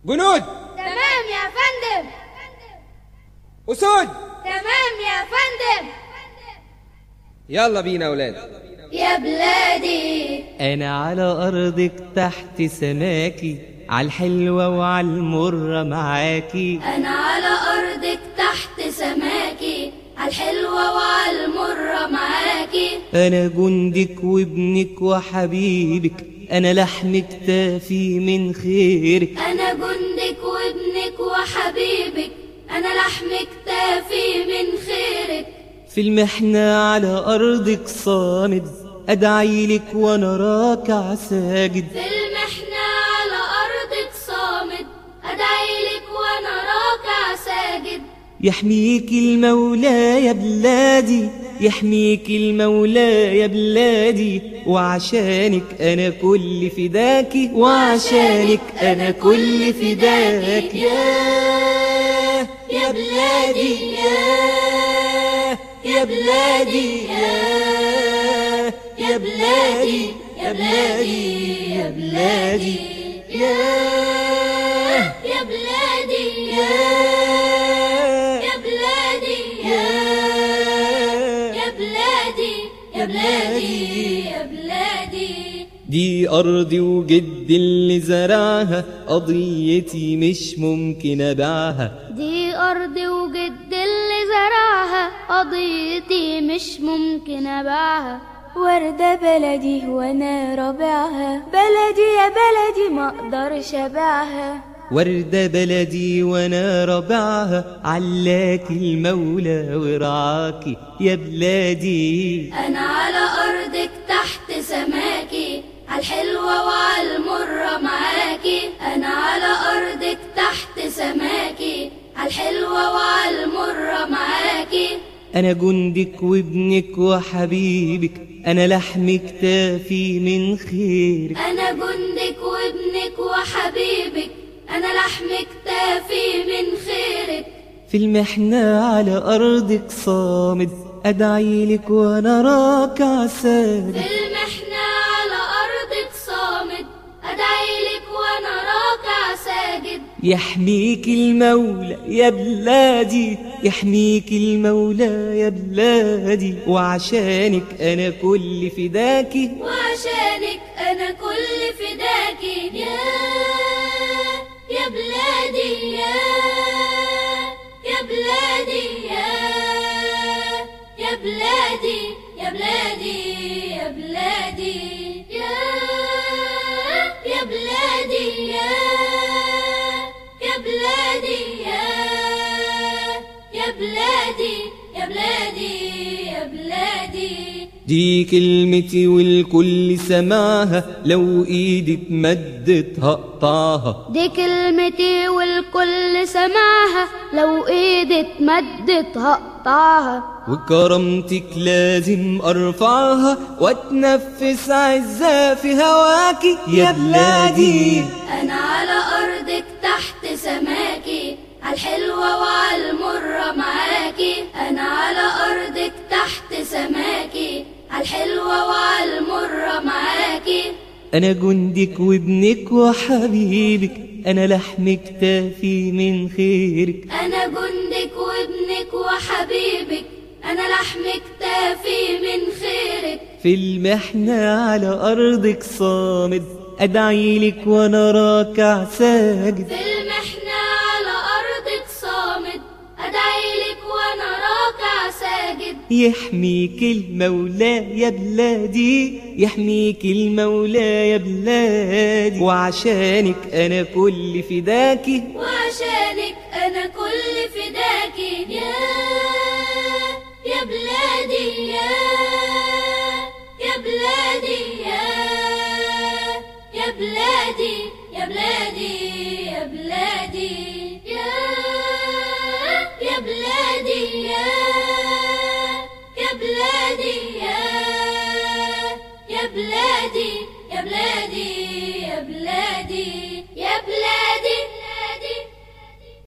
جنود تمام يا فندم أسود تمام يا فندم يلا بينا يا ولاد يا بلادي أنا على أرضك تحت سماكي عالحلوة وعالمرة معاكي أنا على أرضك تحت سماكي عالحلوة وعالمرة معاكي أنا جندك وابنك وحبيبك أنا لحم كتافي من خيرك أنا جندك وابنك وحبيبك أنا لحم كتافي من خيرك في المحنة على أرضك صامد أدعي لك وأنا راكع ساجد في المحنة على أرضك صامد أدعي لك وأنا راكع ساجد يحميك المولى يا بلادي يحميك المولى يا بلادي وعشانك أنا كل فداكي وعشانك أنا كل فداكي يا يا بلادي يا يا بلادي يا يا بلادي يا بلادي يا بلادي يا يا بلادي يا يا بلادي يا بلادي يا بلادي يا بلادي دي أرضي وجد اللي زرعها قضيتي مش ممكن أبيعها دي أرضي وجد اللي زرعها قضيتي مش ممكن أبيعها وردة بلدي وانا رابعها بلدي يا بلدي ما اقدرش ابيعها وردة بلدي وانا ربعها علاك المولى ورعاكي يا بلادي أنا على أرضك تحت سماكي عالحلوة وعالمرة معاكي أنا على أرضك تحت سماكي عالحلوة وعالمرة معاكي أنا جندك وابنك وحبيبك أنا لحم كتافي من خيرك أنا جندك وابنك وحبيبك أنا لحم كتافي من خيرك في المحنة على أرضك صامد أدعي لك وأنا راكع ساجد في المحنة على أرضك صامد أدعي لك وأنا راكع ساجد يحميك المولى يا بلادي يحميك المولى يا بلادي وعشانك أنا كل فداكي وعشانك أنا كل فداكي يا يا بلادي يا يا بلادي يا يا بلادي يا بلادي يا بلادي يا يا بلادي يا يا بلادي يا يا بلادي يا بلادي يا بلادي دي كلمتي والكل سمعها لو ايدي اتمدت هقطعها دي كلمتي والكل سمعها لو ايدي اتمدت هقطعها وكرامتك لازم ارفعها واتنفس عزة في هواكي يا بلادي انا على ارضك تحت سماكي عالحلوة وعالمرة معاكي انا على ارضك تحت سماكي عالحلوة وعالمرة معاكي انا جندك وابنك وحبيبك انا لحم كتافي من خيرك انا جندك وابنك وحبيبك انا لحم كتافي من خيرك في المحنة على أرضك صامد أدعي لك وأنا راكع ساجد في المحنة على أرضك صامد أدعي لك وأنا راكع ساجد يحميك المولى يا بلادي يحميك المولى يا بلادي وعشانك أنا كل فداكي وعشانك أنا كل فداكي يا يا بلادي يا يا بلادي يا يا بلادي يا بلادي يا بلادي يا يا بلادي يا يا بلادي يا يا بلادي يا بلادي